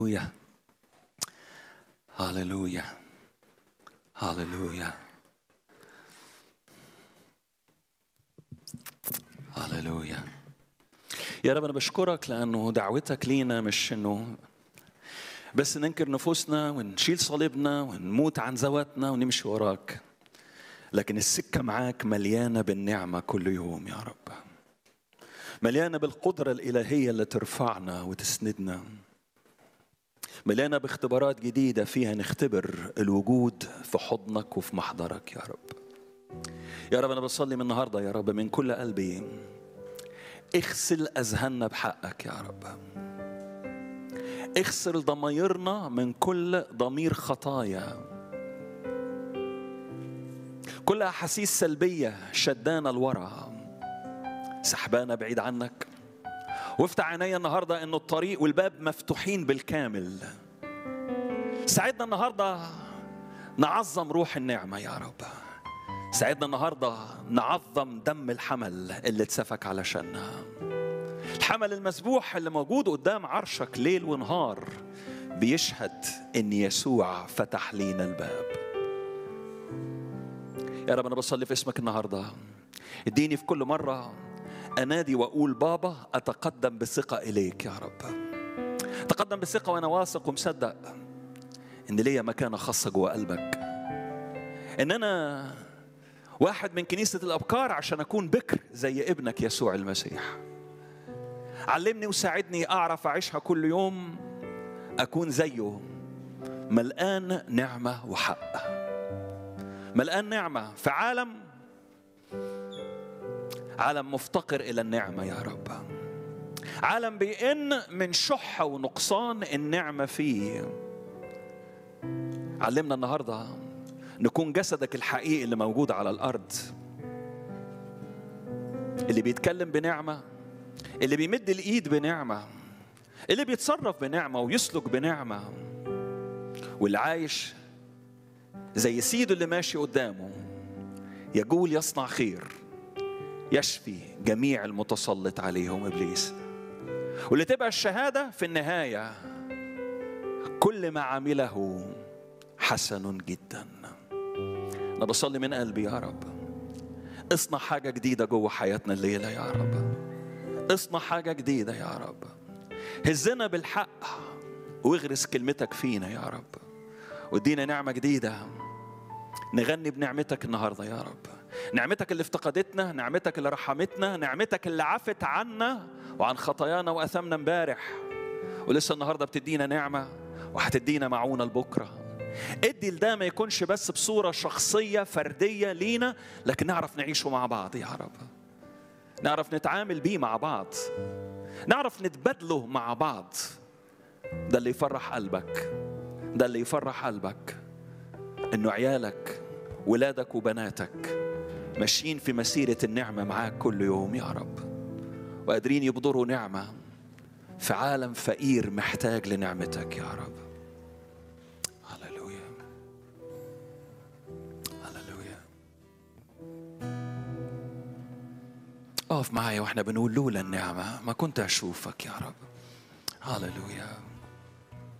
هللويا هللويا هللويا هللويا يا رب انا بشكرك لانه دعوتك لينا مش انه بس ننكر نفوسنا ونشيل صليبنا ونموت عن ذواتنا ونمشي وراك لكن السكه معاك مليانه بالنعمه كل يوم يا رب مليانه بالقدره الالهيه اللي ترفعنا وتسندنا مليانه باختبارات جديده فيها نختبر الوجود في حضنك وفي محضرك يا رب يا رب انا بصلي من النهارده يا رب من كل قلبي اغسل اذهاننا بحقك يا رب اغسل ضمايرنا من كل ضمير خطايا كل احاسيس سلبيه شدانا لورا سحبانا بعيد عنك وافتح عيني النهارده انه الطريق والباب مفتوحين بالكامل ساعدنا النهارده نعظم روح النعمه يا رب ساعدنا النهارده نعظم دم الحمل اللي اتسفك علشاننا الحمل المذبوح اللي موجود قدام عرشك ليل ونهار بيشهد ان يسوع فتح لينا الباب يا رب انا بصلي في اسمك النهارده اديني في كل مره انادي واقول بابا اتقدم بثقه اليك يا رب اتقدم بثقه وانا واثق ومصدق ان ليا مكانه خاصه جوه قلبك ان انا واحد من كنيسه الابكار عشان اكون بكر زي ابنك يسوع المسيح علمني وساعدني اعرف اعيشها كل يوم اكون زيه ملقان نعمه وحق ملقان نعمه في عالم عالم مفتقر الى النعمه يا رب عالم بيئن من شح ونقصان النعمه فيه علمنا النهارده نكون جسدك الحقيقي اللي موجود على الارض اللي بيتكلم بنعمه اللي بيمد الايد بنعمه اللي بيتصرف بنعمه ويسلك بنعمه واللي عايش زي سيده اللي ماشي قدامه يقول يصنع خير يشفي جميع المتسلط عليهم ابليس واللي تبقى الشهاده في النهايه كل ما عمله حسن جدا انا بصلي من قلبي يا رب اصنع حاجه جديده جوه حياتنا الليله يا رب اصنع حاجه جديده يا رب هزنا بالحق واغرس كلمتك فينا يا رب وادينا نعمه جديده نغني بنعمتك النهارده يا رب نعمتك اللي افتقدتنا نعمتك اللي رحمتنا نعمتك اللي عفت عنا وعن خطايانا واثمنا امبارح ولسه النهارده بتدينا نعمه وهتدينا معونه لبكره ادي لده ما يكونش بس بصوره شخصيه فرديه لينا لكن نعرف نعيشه مع بعض يا رب نعرف نتعامل بيه مع بعض نعرف نتبادله مع بعض ده اللي يفرح قلبك ده اللي يفرح قلبك انه عيالك ولادك وبناتك ماشيين في مسيرة النعمة معاك كل يوم يا رب وقادرين يبذروا نعمة في عالم فقير محتاج لنعمتك يا رب هللويا هللويا اقف معايا واحنا بنقول لولا النعمة ما كنت أشوفك يا رب هللويا